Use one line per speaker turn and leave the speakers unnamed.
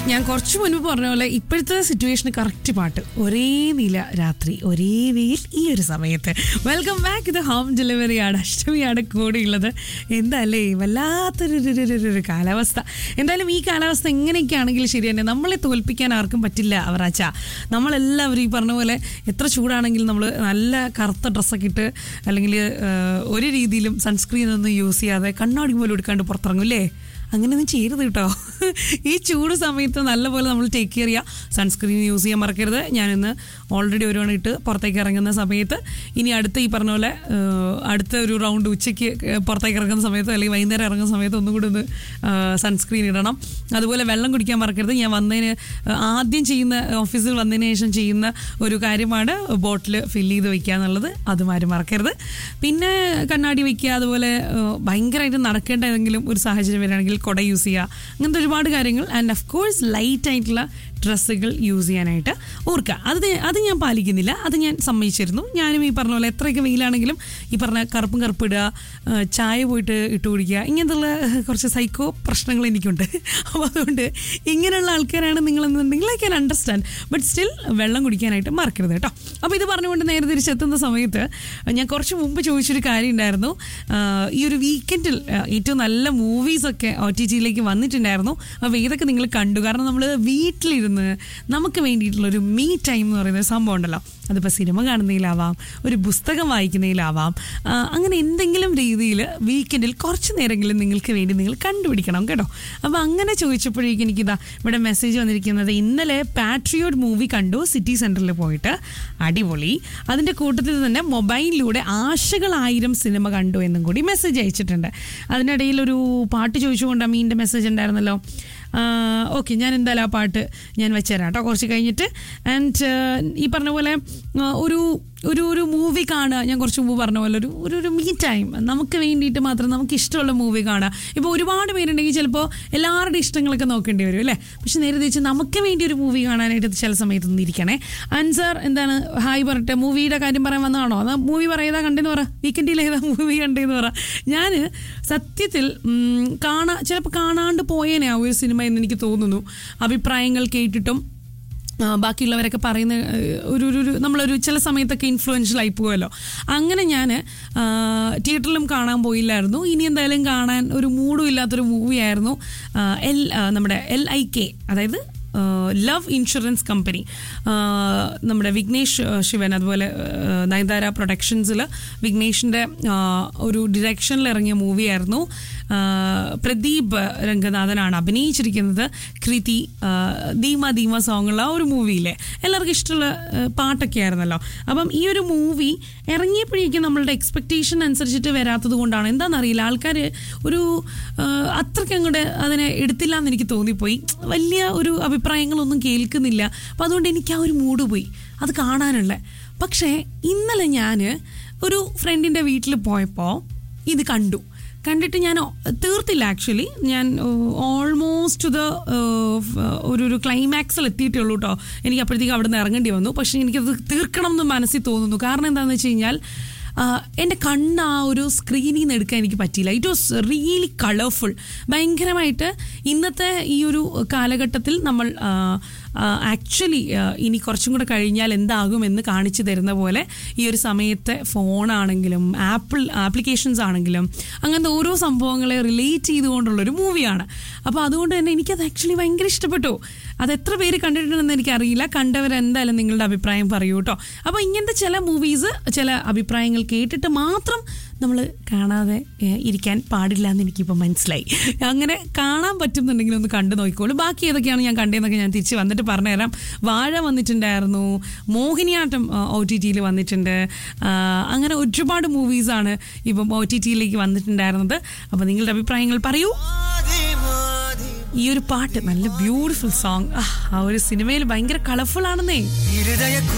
ഞാൻ കുറച്ച് മുൻപ് പറഞ്ഞ പോലെ ഇപ്പോഴത്തെ സിറ്റുവേഷന് കറക്റ്റ് പാട്ട് ഒരേ നില രാത്രി ഒരേ വെയിൽ ഈ ഒരു സമയത്ത് വെൽക്കം ബാക്ക് ഇത് ഹോം ഡെലിവറിയാണ് അഷ്ടമിയാണ് കൂടെയുള്ളത് എന്താല്ലേ വല്ലാത്തൊരു ഒരു- ഒരു- ഒരു- ഒരു കാലാവസ്ഥ എന്തായാലും ഈ കാലാവസ്ഥ എങ്ങനെയൊക്കെയാണെങ്കിലും ശരി തന്നെ നമ്മളെ തോൽപ്പിക്കാൻ ആർക്കും പറ്റില്ല അവറാച്ച നമ്മളെല്ലാവരും ഈ പറഞ്ഞ പോലെ എത്ര ചൂടാണെങ്കിലും നമ്മൾ നല്ല കറുത്ത ഡ്രസ്സൊക്കെ ഇട്ട് അല്ലെങ്കിൽ ഒരു രീതിയിലും സൺസ്ക്രീൻ ഒന്നും യൂസ് ചെയ്യാതെ കണ്ണാടി പോലും എടുക്കാണ്ട് പുറത്തിറങ്ങും അല്ലേ അങ്ങനെയൊന്നും ചെയ്യരുത് കേട്ടോ ഈ ചൂട് സമയത്ത് നല്ലപോലെ നമ്മൾ ടേക്ക് കെയർ ചെയ്യുക സൺസ്ക്രീൻ യൂസ് ചെയ്യാൻ മറക്കരുത് ഞാനിന്ന് ഓൾറെഡി ഒരു ഇട്ട് പുറത്തേക്ക് ഇറങ്ങുന്ന സമയത്ത് ഇനി അടുത്ത ഈ പറഞ്ഞ പോലെ ഏഹ്, അടുത്ത ഒരു റൗണ്ട് ഉച്ചയ്ക്ക് പുറത്തേക്ക് ഇറങ്ങുന്ന സമയത്ത് അല്ലെങ്കിൽ വൈകുന്നേരം ഇറങ്ങുന്ന സമയത്ത് ഒന്നും കൂടി ഒന്ന് സൺസ്ക്രീൻ ഇടണം അതുപോലെ വെള്ളം കുടിക്കാൻ മറക്കരുത് ഞാൻ വന്നതിന് ഏഹ്, ആദ്യം ചെയ്യുന്ന ഓഫീസിൽ വന്നതിന് ശേഷം ചെയ്യുന്ന ഒരു കാര്യമാണ് ബോട്ടിൽ ഫില്ല് ചെയ്ത് വെക്കുക എന്നുള്ളത് അതും ആരും മറക്കരുത് പിന്നെ കണ്ണാടി വയ്ക്കുക അതുപോലെ ഏഹ്, ഭയങ്കരമായിട്ട് നടക്കേണ്ട ഏതെങ്കിലും ഒരു സാഹചര്യം വരികയാണെങ്കിൽ കുട യൂസ് ചെയ്യുക അങ്ങനത്തെ ഒരുപാട് കാര്യങ്ങൾ ആൻഡ് ഓഫ് കോഴ്സ് ലൈറ്റ് ആയിട്ടുള്ള ഡ്രസ്സുകൾ യൂസ് ചെയ്യാനായിട്ട് ഓർക്കുക അത് ദേ- അത് ഞാൻ പാലിക്കുന്നില്ല അത് ഞാൻ സമ്മതിച്ചിരുന്നു ഞാനും ഈ പറഞ്ഞ പോലെ എത്രയൊക്കെ വെയിലാണെങ്കിലും ഈ പറഞ്ഞ കറുപ്പും കറുപ്പ് ഇടുക ഏഹ്, ചായ പോയിട്ട് ഇട്ട് കുടിക്കുക ഇങ്ങനത്തുള്ള കുറച്ച് സൈക്കോ പ്രശ്നങ്ങൾ എനിക്കുണ്ട് അപ്പോൾ അതുകൊണ്ട് ഇങ്ങനെയുള്ള ആൾക്കാരാണ് നിങ്ങളെന്നുണ്ടെങ്കിൽ I can understand but still വെള്ളം കുടിക്കാനായിട്ട് മറക്കരുത് കേട്ടോ അപ്പോൾ ഇത് പറഞ്ഞുകൊണ്ട് നേരെ തിരിച്ചെത്തുന്ന സമയത്ത് ഞാൻ കുറച്ച് മുമ്പ് ചോദിച്ചൊരു കാര്യം ഉണ്ടായിരുന്നു ആഹ് ഈ ഒരു വീക്കെൻഡിൽ ഏറ്റവും നല്ല മൂവീസൊക്കെ ഒ ടി ജിയിലേക്ക് വന്നിട്ടുണ്ടായിരുന്നു അപ്പോൾ ഇതൊക്കെ നിങ്ങൾ കണ്ടു കാരണം നമ്മൾ വീട്ടിലിരുന്ന് നമുക്ക് വേണ്ടിയിട്ടുള്ള ഒരു മീ ടൈം എന്ന് പറയുന്ന ഒരു സംഭവം ഉണ്ടല്ലോ അതിപ്പോൾ സിനിമ കാണുന്നതിലാവാം ഒരു പുസ്തകം വായിക്കുന്നതിലാവാം ആഹ് അങ്ങനെ എന്തെങ്കിലും രീതിയിൽ വീക്കെൻഡിൽ കുറച്ച് നേരമെങ്കിലും നിങ്ങൾക്ക് വേണ്ടി നിങ്ങൾ കണ്ടുപിടിക്കണം കേട്ടോ അപ്പോൾ അങ്ങനെ ചോദിച്ചപ്പോഴേക്കും എനിക്കിതാ ഇവിടെ മെസ്സേജ് വന്നിരിക്കുന്നത് ഇന്നലെ പാട്രിയോട്ട് മൂവി കണ്ടു സിറ്റി സെൻറ്ററിൽ പോയിട്ട് അടിപൊളി അതിൻ്റെ കൂട്ടത്തിൽ തന്നെ മൊബൈലിലൂടെ ആശകളായിരം സിനിമ കണ്ടു എന്നും കൂടി മെസ്സേജ് അയച്ചിട്ടുണ്ട് അതിനിടയിൽ ഒരു പാട്ട് ചോദിച്ചുകൊണ്ട് അമീൻ്റെ മെസ്സേജ് ഉണ്ടായിരുന്നല്ലോ ഓക്കെ ഞാൻ എന്തായാലും ആ പാട്ട് ഞാൻ വെച്ചുതരാം കേട്ടോ കുറച്ച് കഴിഞ്ഞിട്ട് ആൻഡ് ഈ പറഞ്ഞ പോലെ ആ, ഒരു ഒരു ഒരു മൂവി കാണുക ഞാൻ കുറച്ച് മുമ്പ് പറഞ്ഞ പോലെ ഒരു ഒരു ഒരു മീ ടൈം നമുക്ക് വേണ്ടിയിട്ട് മാത്രം നമുക്ക് ഇഷ്ടമുള്ള മൂവി കാണുക ഇപ്പോൾ ഒരുപാട് പേരുണ്ടെങ്കിൽ ചിലപ്പോൾ എല്ലാവരുടെ ഇഷ്ടങ്ങളൊക്കെ നോക്കേണ്ടി വരും അല്ലേ പക്ഷെ നേരെ തിരിച്ച് നമുക്ക് വേണ്ടി ഒരു മൂവി കാണാനായിട്ട് ചില സമയത്ത് ഒന്ന് ഇരിക്കണേ അൻസാർ എന്താണ് ഹായ് പറട്ടെ മൂവിയുടെ കാര്യം പറയാൻ വന്നതാണോ അതാ മൂവി പറയതാ കണ്ടെന്ന് പറ വീക്കെൻഡിൽ ഏതാ മൂവി കണ്ടെന്ന് പറ ഞാൻ സത്യത്തിൽ ഉം, കാണാ ചിലപ്പോൾ കാണാണ്ട് പോയേനെ ആ ഒരു സിനിമ എന്ന് എനിക്ക് തോന്നുന്നു അഭിപ്രായങ്ങൾ കേട്ടിട്ടും ആ, ബാക്കിയുള്ളവരൊക്കെ പറയുന്ന ഏഹ്, ഒരു ഒരു- ഒരു നമ്മളൊരു ചില സമയത്തൊക്കെ ഇൻഫ്ലുവൻഷ്യൽ ആയി പോകുമല്ലോ അങ്ങനെ ഞാൻ തിയേറ്ററിലും കാണാൻ പോയില്ലായിരുന്നു ഇനി എന്തായാലും കാണാൻ ഒരു മൂഡും ഇല്ലാത്തൊരു മൂവിയായിരുന്നു എൽ ആ, നമ്മുടെ എൽ ഐ കെ അതായത് ലവ് ഇൻഷുറൻസ് കമ്പനി നമ്മുടെ വിഘ്നേഷ് ആ, ശിവൻ അതുപോലെ ആ, നയൻതാര പ്രൊഡക്ഷൻസിൽ വിഘ്നേഷിൻ്റെ ആ, ഒരു ഡിറക്ഷനിൽ ഇറങ്ങിയ മൂവിയായിരുന്നു ആ, പ്രദീപ് രംഗനാഥനാണ് അഭിനയിച്ചിരിക്കുന്നത് കൃതി ആ, ധീമ ധീമ സോങ്ങുള്ള ആ ഒരു മൂവിയിലെ എല്ലാവർക്കും ഇഷ്ടമുള്ള ആ, പാട്ടൊക്കെ ആയിരുന്നല്ലോ അപ്പം ഈ ഒരു മൂവി ഇറങ്ങിയപ്പോഴേക്കും നമ്മളുടെ എക്സ്പെക്റ്റേഷൻ അനുസരിച്ചിട്ട് വരാത്തത് കൊണ്ടാണ് എന്താണെന്നറിയില്ല ആൾക്കാർ ഒരു ആ, അത്രയ്ക്ക് അങ്ങോട്ട് അതിനെ എടുത്തില്ല എന്ന് എനിക്ക് തോന്നിപ്പോയി വലിയ ഒരു അഭിപ്രായങ്ങളൊന്നും കേൾക്കുന്നില്ല അപ്പം അതുകൊണ്ട് എനിക്ക് ആ ഒരു മൂഡ് പോയി അത് കാണാനുള്ള പക്ഷേ ഇന്നലെ ഞാൻ ഒരു ഫ്രണ്ടിൻ്റെ വീട്ടിൽ പോയപ്പോൾ ഇത് കണ്ടു കണ്ടിട്ട് ഞാൻ തീർത്തില്ല ആക്ച്വലി ഞാൻ ഓൾമോസ്റ്റ് ദ ഒരു ഒരു ക്ലൈമാക്സിൽ എത്തിയിട്ടേ ഉള്ളൂ കേട്ടോ എനിക്ക് അപ്പോഴത്തേക്ക് അവിടെ നിന്ന് ഇറങ്ങേണ്ടി വന്നു പക്ഷേ എനിക്കത് തീർക്കണം എന്ന് മനസ്സിൽ തോന്നുന്നു കാരണം എന്താണെന്ന് വെച്ച് കഴിഞ്ഞാൽ ആഹ് എൻ്റെ കണ്ണ് ആ ഒരു സ്ക്രീനിൽ നിന്ന് എടുക്കാൻ എനിക്ക് പറ്റിയില്ല ഇറ്റ് വാസ് റിയലി കളർഫുൾ ഭയങ്കരമായിട്ട് ഇന്നത്തെ ഈ ഒരു കാലഘട്ടത്തിൽ നമ്മൾ ആക്ച്വലി ഇനി കുറച്ചും കൂടെ കഴിഞ്ഞാൽ എന്താകുമെന്ന് കാണിച്ചു തരുന്ന പോലെ ഈ ഒരു സമയത്തെ ഫോണാണെങ്കിലും ആപ്പിൾ ആപ്ലിക്കേഷൻസ് ആണെങ്കിലും അങ്ങനത്തെ ഓരോ സംഭവങ്ങളെ റിലേറ്റ് ചെയ്തുകൊണ്ടുള്ളൊരു മൂവിയാണ് അപ്പോൾ അതുകൊണ്ട് തന്നെ എനിക്കത് ആക്ച്വലി ഭയങ്കര ഇഷ്ടപ്പെട്ടു അത് എത്ര പേര് കണ്ടിട്ടുണ്ടെന്ന് എനിക്കറിയില്ല കണ്ടവരെന്തായാലും നിങ്ങളുടെ അഭിപ്രായം പറയൂ കേട്ടോ അപ്പോൾ ഇങ്ങനത്തെ ചില മൂവീസ് ചില അഭിപ്രായങ്ങൾ കേട്ടിട്ട് മാത്രം നമ്മൾ കാണാതെ ഏഹ്, ഇരിക്കാൻ പാടില്ല എന്ന് എനിക്കിപ്പോൾ മനസ്സിലായി അങ്ങനെ കാണാൻ പറ്റുന്നുണ്ടെങ്കിൽ ഒന്ന് കണ്ടു നോക്കിക്കോളൂ ബാക്കി ഏതൊക്കെയാണ് ഞാൻ കണ്ടതെന്നൊക്കെ ഞാൻ തിരിച്ച് വന്നിട്ട് പറഞ്ഞുതരാം വാഴ വന്നിട്ടുണ്ടായിരുന്നു മോഹിനിയാട്ടം ഒ ടി ടിയിൽ വന്നിട്ടുണ്ട് ആ, അങ്ങനെ ഒരുപാട് മൂവീസാണ് ഇപ്പം ഒ ടി ടിയിലേക്ക് വന്നിട്ടുണ്ടായിരുന്നത് അപ്പോൾ നിങ്ങളുടെ അഭിപ്രായങ്ങൾ പറയൂ ഈ ഒരു പാട്ട് നല്ല ബ്യൂട്ടിഫുൾ സോങ് ആ ഒരു സിനിമയിൽ ഭയങ്കര കളർഫുൾ ആണെന്നേ
ഹൃദയ